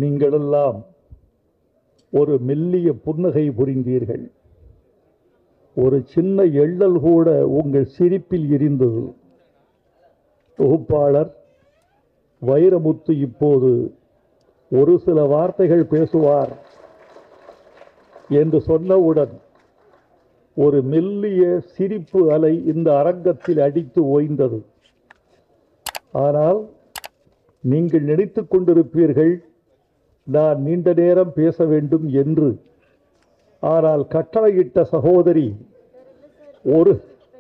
நீங்களெல்லாம் ஒரு மெல்லிய புன்னகை புரிந்தீர்கள் ஒரு சின்ன எள்ளல் கூட உங்கள் சிரிப்பில் இருந்தது தொகுப்பாளர் வைரமுத்து இப்போது ஒரு சில வார்த்தைகள் பேசுவார் என்று சொன்னவுடன் ஒரு மெல்லிய சிரிப்பு அலை இந்த அரங்கத்தில் அடித்து ஓய்ந்தது ஆனால் நீங்கள் நினைத்துக் கொண்டிருப்பீர்கள் நான் நீண்ட நேரம் பேச வேண்டும் என்று ஆனால் கட்டளையிட்ட சகோதரி ஒரு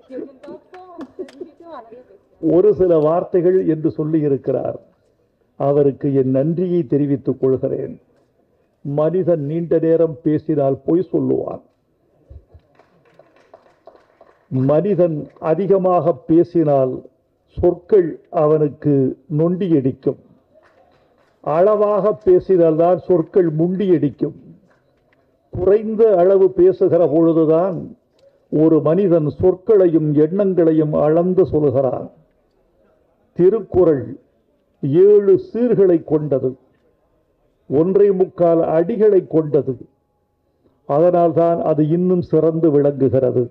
ஒரு சில வார்த்தைகள் என்று சொல்லி இருக்கிறார் அவருக்கு என் நன்றியை தெரிவித்துக் கொள்கிறேன் மனிதன் நீண்ட நேரம் பேசினால் பொய் சொல்லுவான் மனிதன் அதிகமாக பேசினால் சொற்கள் அவனுக்கு நொண்டியடிக்கும் அளவாக பேசினால்தான் சொற்கள் முண்டியடிக்கும் குறைந்த அளவு பேசுகிற பொழுதுதான் ஒரு மனிதன் சொற்களையும் எண்ணங்களையும் அளந்து சொல்கிறான் திருக்குறள் ஏழு சீர்களை கொண்டது ஒன்றை முக்கால் அடிகளை கொண்டது அதனால்தான் அது இன்னும் சிறந்து விளங்குகிறது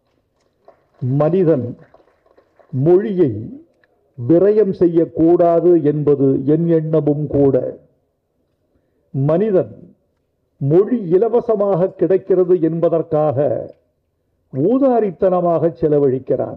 மனிதன் மொழியை விரயம் செய்யக்கூடாது என்பது என் எண்ணமும் கூட மனிதன் மொழி இலவசமாக கிடைக்கிறது என்பதற்காக ஊதாரித்தனமாக செலவழிக்கிறான்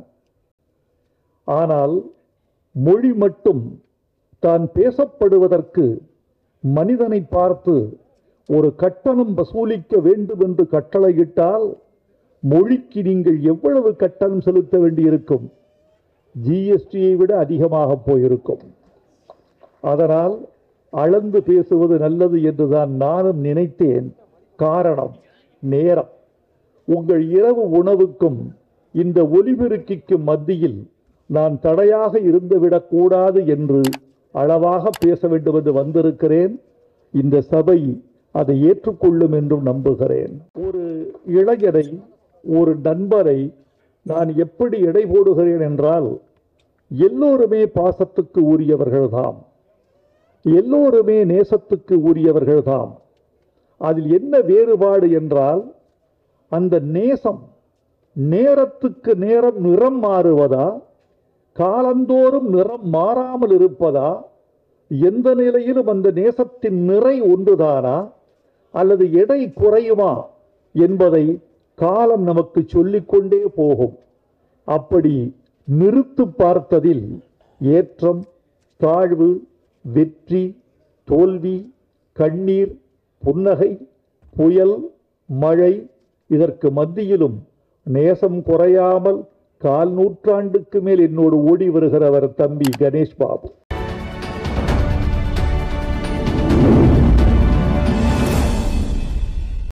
ஆனால் மொழி மட்டும் தான் பேசப்படுவதற்கு மனிதனை பார்த்து ஒரு கட்டணம் வசூலிக்க வேண்டும் என்று கட்டளையிட்டால் மொழிக்கு நீங்கள் எவ்வளவு கட்டணம் செலுத்த வேண்டியிருக்கும் ஜிஎஸ்டியை விட அதிகமாக போயிருக்கும் அதனால் அளந்து பேசுவது நல்லது என்றுதான் நானும் நினைத்தேன் காரணம் நேரம் உங்கள் இரவு உணவுக்கும் இந்த ஒலிபெருக்கிக்கும் மத்தியில் நான் தடையாக இருந்துவிடக் கூடாது என்று அளவாக பேச வேண்டும் என்று வந்திருக்கிறேன் இந்த சபை அதை ஏற்றுக்கொள்ளும் என்றும் நம்புகிறேன் ஒரு இளைஞரை ஒரு நண்பரை நான் எப்படி எடை போடுகிறேன் என்றால் எல்லோருமே பாசத்துக்கு உரியவர்கள்தாம் எல்லோருமே நேசத்துக்கு உரியவர்கள்தாம் அதில் என்ன வேறுபாடு என்றால் அந்த நேசம் நேரத்துக்கு நேரம் நிறம் மாறுவதா காலந்தோறும் நிறம் மாறாமல் இருப்பதா எந்த நிலையிலும் அந்த நேசத்தின் நிறை ஒன்றுதானா அல்லது எடை குறையுமா என்பதை காலம் நமக்கு சொல்லிக்கொண்டே போகும் அப்படி நிறுத்து பார்த்ததில் ஏற்றம் தாழ்வு வெற்றி தோல்வி கண்ணீர் புன்னகை புயல் மழை இதற்கு மத்தியிலும் நேசம் குறையாமல் கால் நூற்றாண்டுக்கு மேல் என்னோடு ஓடி வருகிறவர் தம்பி கணேஷ் பாபு